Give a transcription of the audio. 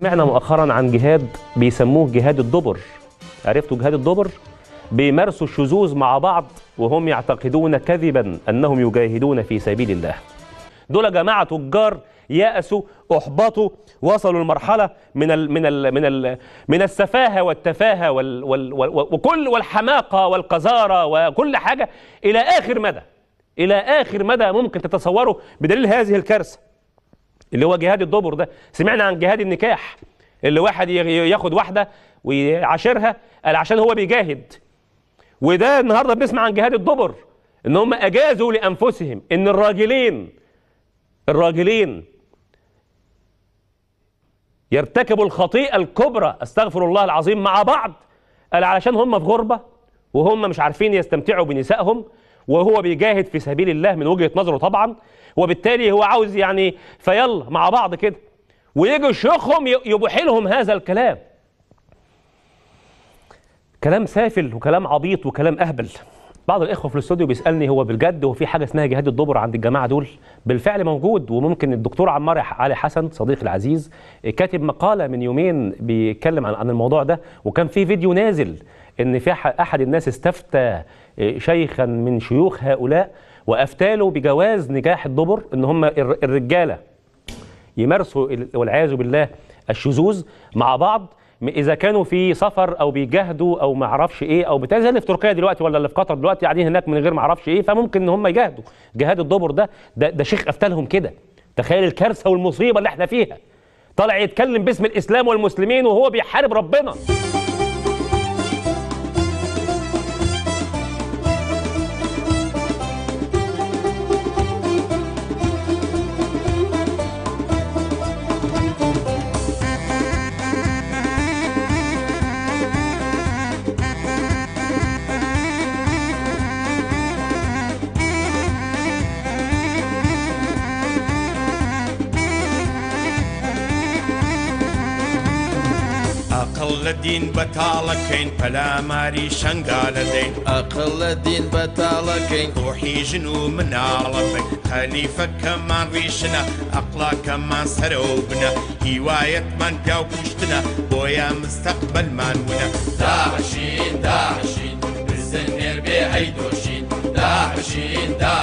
سمعنا مؤخرا عن جهاد بيسموه جهاد الدبر عرفتوا جهاد الدبر بيمارسوا الشذوذ مع بعض وهم يعتقدون كذبا انهم يجاهدون في سبيل الله دول جماعه تجار يأسوا احبطوا وصلوا لمرحله من ال من ال من ال من السفاهه والتفاهه وال وال وال وكل والحماقه والقذاره وكل حاجه الى اخر مدى الى اخر مدى ممكن تتصوروا بدليل هذه الكارثه اللي هو جهاد الدبر ده سمعنا عن جهاد النكاح اللي واحد ي- ياخد واحده ويعاشرها قال عشان هو بيجاهد وده النهارده بنسمع عن جهاد الدبر ان هم اجازوا لانفسهم ان الراجلين الراجلين يرتكبوا الخطيئه الكبرى استغفر الله العظيم مع بعض قال علشان هم في غربه وهم مش عارفين يستمتعوا بنسائهم وهو بيجاهد في سبيل الله من وجهه نظره طبعا وبالتالي هو عاوز يعني فيلا مع بعض كده ويجوا شيوخهم ي- يبوح لهم هذا الكلام كلام سافل وكلام عبيط وكلام اهبل بعض الاخوه في الاستوديو بيسالني هو بجد هو في حاجه اسمها جهاد الدبر عند الجماعه دول بالفعل موجود وممكن الدكتور عمار علي حسن صديقي العزيز كاتب مقاله من يومين بيتكلم عن عن الموضوع ده وكان في فيديو نازل ان في أح- احد الناس استفتى شيخا من شيوخ هؤلاء وافتى له بجواز نكاح الدبر ان هم الر- الرجاله يمارسوا ال- والعياذ بالله الشذوذ مع بعض م- اذا كانوا في سفر او بيجاهدوا او ما اعرفش ايه او بتاع زي اللي في تركيا دلوقتي ولا اللي في قطر دلوقتي قاعدين هناك من غير ما اعرفش ايه فممكن ان هم يجاهدوا جهاد الدبر ده ده, ده شيخ افتى لهم كده تخيل الكارثه والمصيبه اللي احنا فيها طالع يتكلم باسم الاسلام والمسلمين وهو بيحارب ربنا ئەقل لە دین بەتاڵەکەین پەلاماری شنگالە دەین ئەقل لە دین بەتاڵەکەین ڕۆحی ژن و مناڵە بین خەلیفەکەمان ڕیشنە ئەقلاکەمان سەرەوە بنە هیوایەتمان پیا و کوشتنە بۆیە مستەقبلمان ونە داعشین داعشین بزنێر بێ ئەی دۆشین داعشین دا